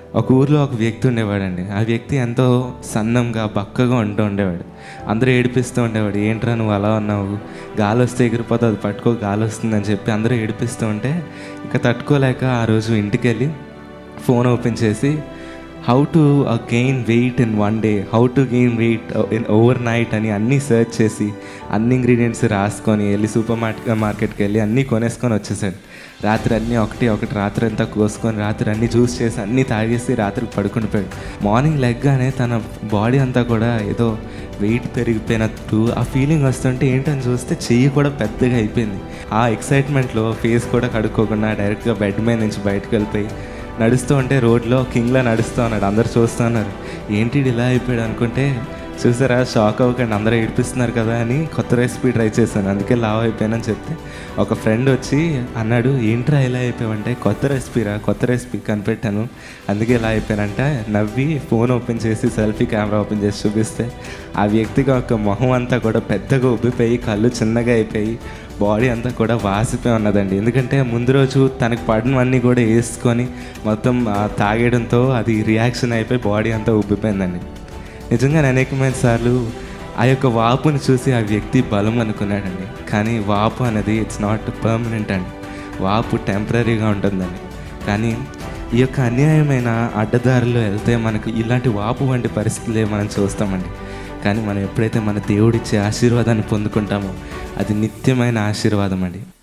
ఒక ఊర్లో ఒక వ్యక్తి ఉండేవాడండి ఆ వ్యక్తి ఎంతో సన్నంగా బక్కగా ఉంటూ ఉండేవాడు అందరూ ఏడిపిస్తూ ఉండేవాడు ఏంట్రా నువ్వు అలా ఉన్నావు గాలి వస్తే ఎగిరిపోతే అది పట్టుకో గాలి వస్తుందని చెప్పి అందరూ ఏడిపిస్తూ ఉంటే ఇక తట్టుకోలేక ఆ రోజు ఇంటికి వెళ్ళి ఫోన్ ఓపెన్ చేసి how to gain weight in one day how to gain weight in overnight అని అన్నీ సెర్చ్ చేసి అన్ని ఇంగ్రీడియంట్స్ రాసుకొని వెళ్ళి సూపర్ మార్కెట్ మార్కెట్కి వెళ్ళి అన్నీ కొనేసుకొని వచ్చేసాడు రాత్రి అన్నీ ఒకటి ఒకటి రాత్రి అంతా కోసుకొని రాత్రి అన్నీ జ్యూస్ చేసి అన్నీ తాగేసి రాత్రి పడుకుని పోయాడు మార్నింగ్ లెగ్గానే తన బాడీ అంతా కూడా ఏదో వెయిట్ పెరిగిపోయినట్టు ఆ ఫీలింగ్ వస్తుంటే ఏంటని చూస్తే చెయ్యి కూడా పెద్దగా అయిపోయింది ఆ ఎక్సైట్మెంట్లో ఫేస్ కూడా కడుక్కోకుండా డైరెక్ట్గా బెడ్ మీద నుంచి బయటకు వెళ్ళిపోయి నడుస్తూ ఉంటే రోడ్లో కింగ్లా నడుస్తూ ఉన్నాడు అందరు చూస్తూ ఉన్నారు ఏంటి ఈడు ఇలా అయిపోయాడు అనుకుంటే చూసారా షాక్ అవ్వకండి అందరూ ఏడిపిస్తున్నారు కదా అని కొత్త రెసిపీ ట్రై చేశాను అందుకే లావ్ అయిపోయానని చెప్తే ఒక ఫ్రెండ్ వచ్చి అన్నాడు ఏంట్రా ఇలా అయిపోయావంటే కొత్త రెసిపీరా కొత్త రెసిపీ కనిపెట్టాను అందుకే ఇలా అయిపోయానంటే నవ్వి ఫోన్ ఓపెన్ చేసి సెల్ఫీ కెమెరా ఓపెన్ చేసి చూపిస్తే ఆ వ్యక్తికి ఒక మొహం అంతా కూడా పెద్దగా ఉబ్బిపోయి కళ్ళు చిన్నగా అయిపోయి బాడీ అంతా కూడా వాసిపోయి ఉన్నదండి ఎందుకంటే ముందు రోజు తనకు పడినవన్నీ కూడా వేసుకొని మొత్తం ఆ, తాగేయడంతో అది రియాక్షన్ అయిపోయి బాడీ అంతా ఉబ్బిపోయిందండి నిజంగా అనేకమైన సార్లు ఆ యొక్క వాపుని చూసి ఆ వ్యక్తి బలం అనుకున్నాడండి కానీ వాపు అనేది ఇట్స్ నాట్ పర్మనెంట్ అండి వాపు టెంపరీగా ఉంటుందండి కానీ ఈ యొక్క అన్యాయమైన అడ్డదారిలో వెళ్తే మనకు ఇలాంటి వాపు వంటి పరిస్థితులే మనం చూస్తామండి కానీ మనం ఎప్పుడైతే మన దేవుడిచ్చే ఆశీర్వాదాన్ని పొందుకుంటామో అది నిత్యమైన ఆశీర్వాదం అండి